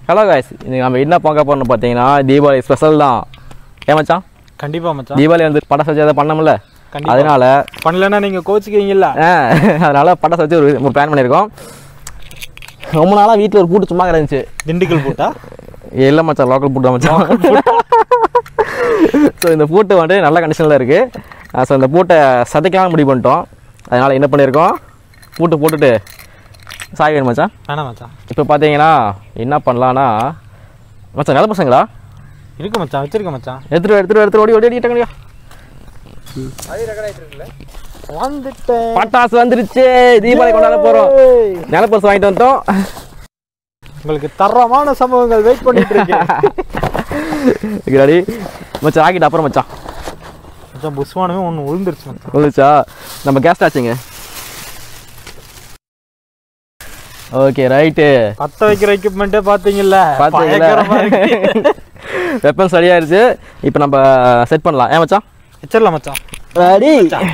Hello guys இன்னைக்கு நம்ம என்ன பார்க்க போறோம்னு பார்த்தீங்கன்னா தீபாவளி ஸ்பெஷல் தான் ஏன் மச்சான் கண்டிப்பா மச்சான் தீபாவளி வந்து பட்டாசு வச்சு அதை பண்ணோம்ல கண்டிப்பா. அதனால பண்ணலன்னா நீங்க கோச்சிக்குவீங்கல்ல ஆ, அதனால பட்டாசு வச்சு ஒரு ஒரு பிளான் பண்ணியிருக்கோம் ரொம்ப நாளாக வீட்டில் ஒரு பூட்டு சும்மா கிடந்துச்சு திண்டுக்கல் போட்டா இல்லை மச்சான் லோக்கல் பூட்டு தான் மச்சான் ஸோ இந்த பூட்டு வந்து நல்ல கண்டிஷனில் இருக்குது ஸோ இந்த பூட்டை சதைக்கலாம் முடிவு பண்ணிட்டோம் அதனால் என்ன பண்ணியிருக்கோம் பூட்டு போட்டுட்டு சாய் வேணும் மச்சான் வேணாம் மச்சான் இப்போ பார்த்தீங்கன்னா என்ன பண்ணலான்னா மச்சான் நல்ல பசங்களா இருக்கு மச்சான் வச்சிருக்க மச்சான் எடுத்துட்டு எடுத்துட்டு எடுத்துட்டு ஓடி ஓடி ஓடிட்டாங்கடியா வந்துட்டேன் பட்டாசு வந்துருச்சு தீபாவளி கொண்டாட போகிறோம் நிலப்பரிசு வாங்கிட்டு வந்துட்டோம் உங்களுக்கு தரமான சம்பவங்கள் வெயிட் பண்ணிட்டு இருக்கேன் ரெடி மச்சான் ராக்கெட் அப்புறம் மச்சான் மச்சான் புஸ்வானமே ஒன்று விழுந்துருச்சு மச்சான் வந்துச்சா நம்ம கேஸ்ட் ஆச்சுங்க ஓகே ரைட்டு பத்த வைக்கிற எக்யூப்மெண்ட்டே பாத்தீங்கல்ல பார்த்தீங்களா பயங்கரமா இருக்கு. வெப்பன் சரியாயிருச்சு இப்போ நம்ம செட் பண்ணலாம் ஏன் மச்சான் வச்சிடலாம் மச்சான் ரெடி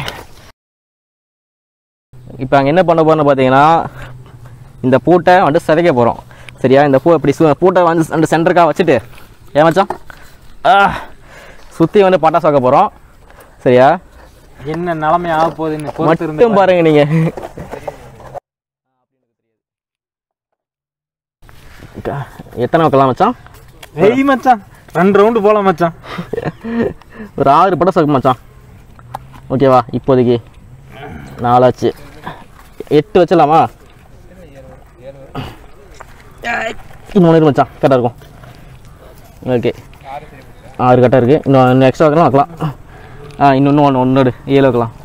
இப்போ அங்கே என்ன பண்ண போறோம்னு பார்த்தீங்கன்னா இந்த பூட்டை வந்து சிதைக்க போகிறோம் சரியா இந்த பூ இப்படி சு பூட்டை வந்து அந்த சென்டருக்காக வச்சுட்டு ஏன் மச்சான் ஆ சுற்றி வந்து பட்டாசு வைக்க போகிறோம் சரியா என்ன நிலைமை ஆக போகுதுன்னு பொறுத்து இருந்து மட்டும் பாருங்க நீங்கள் எத்தனை வைக்கலாம் மச்சான் வெய் மச்சான் ரெண்டு ரவுண்டு போலாம் மச்சான் ஒரு ஆறு படம் வைக்க மச்சான் ஓகேவா இப்போதைக்கு நாலாச்சு எட்டு வச்சிடலாமா இன்னொன்று இருக்கு மச்சான் கரெக்டாக இருக்கும் ஓகே ஆறு கரெக்டாக இருக்குது இன்னும் இன்னும் எக்ஸ்ட்ரா வைக்கலாம் வைக்கலாம் ஆ இன்னொன்று ஒன்று ஒன்று ஏழு வைக்கலாம்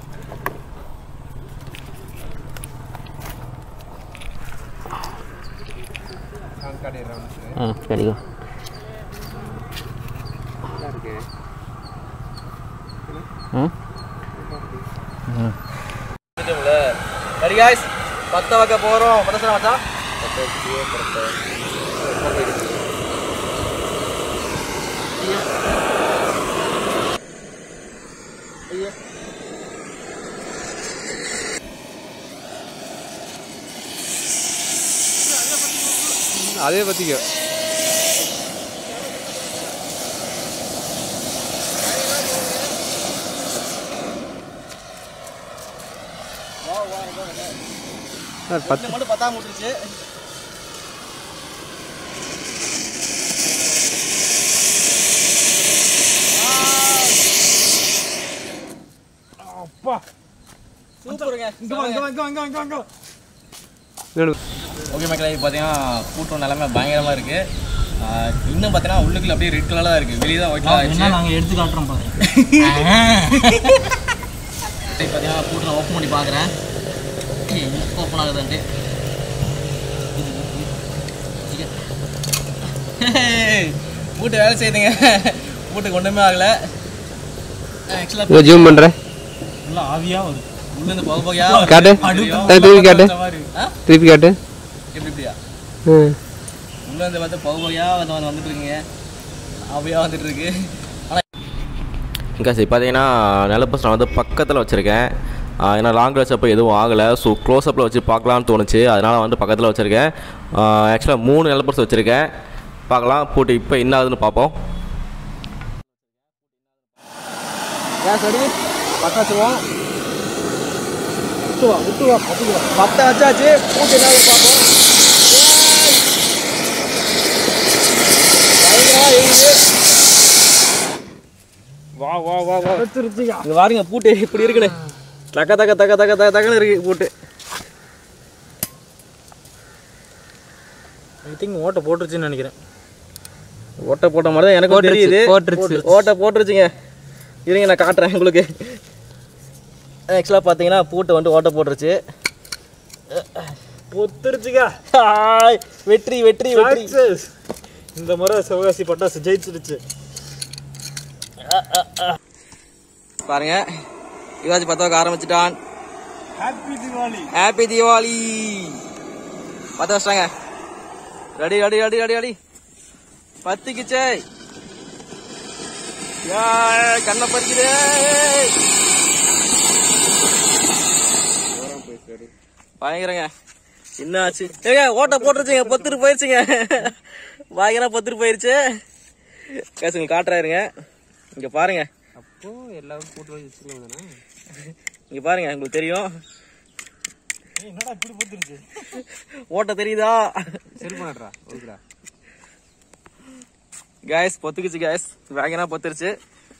ம் கிடைக்கும் ம் சரி காய்ஸ் பத்த வைக்க போகிறோம் பத்த மச்சான் அதே பற்றிக்க பத்து மட்டும் பத்தாம விட்டுருச்சு அப்பா சூப்பருங்க இங்க வா இங்க வா இங்க வா, இங்க வா, இங்க வா, இங்க வா. ஓகே மக்களே இப்போ பார்த்தீங்கன்னா கூட்டம் நிலமை பயங்கரமாக இருக்குது இன்னும் பார்த்தீங்கன்னா உள்ளுக்குள்ள அப்படியே ரெட் கலராக தான் இருக்குது வெளியே தான் ஒயிட் கலர் ஆயிடுச்சு நாங்க எடுத்து காட்டுறோம் பாருங்க இப்போ பார்த்தீங்கன்னா கூட்டம் ஓப்பன் பண்ணி பார்க்குறேன் ஓப்பன் ஆகுதுன்ட்டு பூட்டு வேலை செய்யுதுங்க பூட்டுக்கு ஒன்றுமே ஆகலை ஆக்சுவலாக ஜூம் பண்ணுறேன் நல்லா ஆவியா வருது உள்ளேருந்து போக போகையா காட்டு ஏய், திருப்பி காட்டு ஆ திருப்பி காட்டு எப்படி இப்படியா ம் உள்ள வந்து பார்த்து பகு பகையாக வந்து வந்து வந்துட்டு இருக்கீங்க அப்படியே வந்துட்டு இருக்கு ஆனால் பார்த்தீங்கன்னா நிலப்பஸ் நான் வந்து பக்கத்தில் வச்சுருக்கேன் ஏன்னா லாங்கில் வச்சப்போ எதுவும் ஆகலை ஸோ க்ளோஸ்அப்பில் வச்சு பார்க்கலான்னு தோணுச்சு அதனால் வந்து பக்கத்தில் வச்சுருக்கேன் ஆக்சுவலாக மூணு நிலப்பஸ் வச்சுருக்கேன் பார்க்கலாம் போட்டு இப்போ என்ன ஆகுதுன்னு பார்ப்போம் சரி பத்தாச்சுவோம் விட்டுவா விட்டுவா பத்துக்குவா பத்த வச்சாச்சு பூட்டு என்ன ஆகுது பார்ப்போம் பயங்கரமாக இருக்குது வா வா வா வா வச்சிருச்சியா இங்க பாருங்க பூட்டு இப்படி இருக்குன்னு தக்க தக்க தக்க தக்க தக்க தக்கன்னு இருக்கு பூட்டு ஐ திங்க் ஓட்ட போட்டுருச்சுன்னு நினைக்கிறேன் ஓட்டை போட்ட மாதிரி தான் எனக்கும் போட்டுருச்சு, தெரியுது போட்டுருச்சு. ஓட்டை போட்டுருச்சுங்க இருங்க நான் காட்டுறேன் உங்களுக்கு ஆக்சுவலாக பார்த்தீங்கன்னா பூட்டு வந்து ஓட்டை போட்டுருச்சு பொத்துருச்சுக்கா ஹாய், வெற்றி வெற்றி வெற்றி Success. இந்த முறை சிவகாசி பட்டாசு ஜெயிச்சிருச்சு பாருங்க யுவாஜி பத்த வைக்க ஆரம்பிச்சிட்டான் ஹாப்பி திவாலி ஹாப்பி தீபாவளி பத்த வச்சிட்டாங்க ready ready ready ready ready பத்திக்குச்சே ஏய், கண்ணை பறிக்குதே பயங்கரங்க என்ன ஆச்சு ஏங்க ஓட்ட போட்டுருச்சுங்க பத்துட்டு போயிருச்சுங்க பயங்கர பத்துட்டு போயிருச்சு கேஸ் உங்களுக்கு காட்டுறாருங்க இங்க பாருங்க அப்போ எல்லாரும் கூட்டு வச்சு வச்சுக்கலாம் தானே இங்க பாருங்க உங்களுக்கு தெரியும் என்னடா இப்படி போத்துருச்சு ஓட்ட தெரியுதா செல் பண்ணாட்ரா ஓகேடா கேஸ் பொத்துக்குச்சு கேஸ் வேகனா பொத்துருச்சு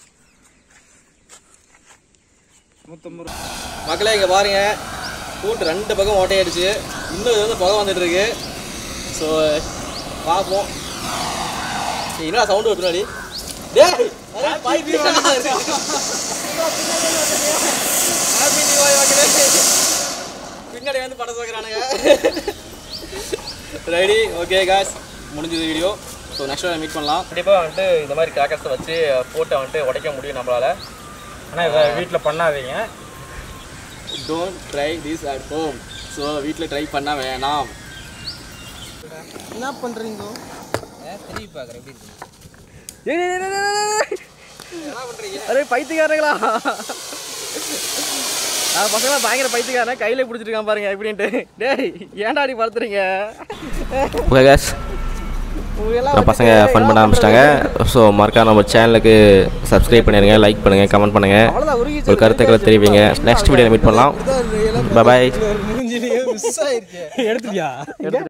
நூத்தம்பது ரூபா மக்களே இங்க பாருங்க கூட்டு ரெண்டு பக்கம் ஓட்டையாயிடுச்சு இன்னும் இது வந்து புகை வந்துட்டு இருக்கு ஸோ பார்ப்போம் ஏய், என்னடா சவுண்டு வருதுனாடி டேய் அரே, பைத்தியக்காரனா இருக்கு. Happy Diwali மக்களே. பின்னாடி வந்து படம் பார்க்குறானுங்க ரெடி ஓகே காஸ் முடிஞ்சது வீடியோ ஸோ நெக்ஸ்ட் மீட் பண்ணலாம் கண்டிப்பாக வந்துட்டு இந்த மாதிரி கிராக்கர்ஸை வச்சு போட்டை வந்துட்டு உடைக்க முடியும் நம்மளால ஆனால் இதை வீட்டில் பண்ணாதீங்க don't try this at home so வீட்டில் ட்ரை பண்ண வேணாம் என்ன பண்றீங்க திரும்பி பார்க்குறேன் எப்படி இருக்கு ஏய், ஏய், ஏய், ஏய், ஏய். அரே பைத்தியக்காரங்களா நான் பசங்க பயங்கர பைத்தியக்காரன் கையில பிடிச்சிருக்கான் பாருங்க எப்படின்ட்டு டேய் ஏன்டா அடி படுத்துறீங்க ஓகே கேஸ் பசங்க ஃபன் பண்ண ஆரம்பிச்சிட்டாங்க ஸோ மறக்காம நம்ம சேனலுக்கு சப்ஸ்கிரைப் பண்ணிடுங்க லைக் பண்ணுங்கள் கமெண்ட் பண்ணுங்கள் அவ்வளோதான் உருகி ஒரு கருத்துக்களை தெரிவிங்க நெக்ஸ்ட் வீடியோவில் மீட் பண்ணலாம் பாய் எடுத்துட்டியா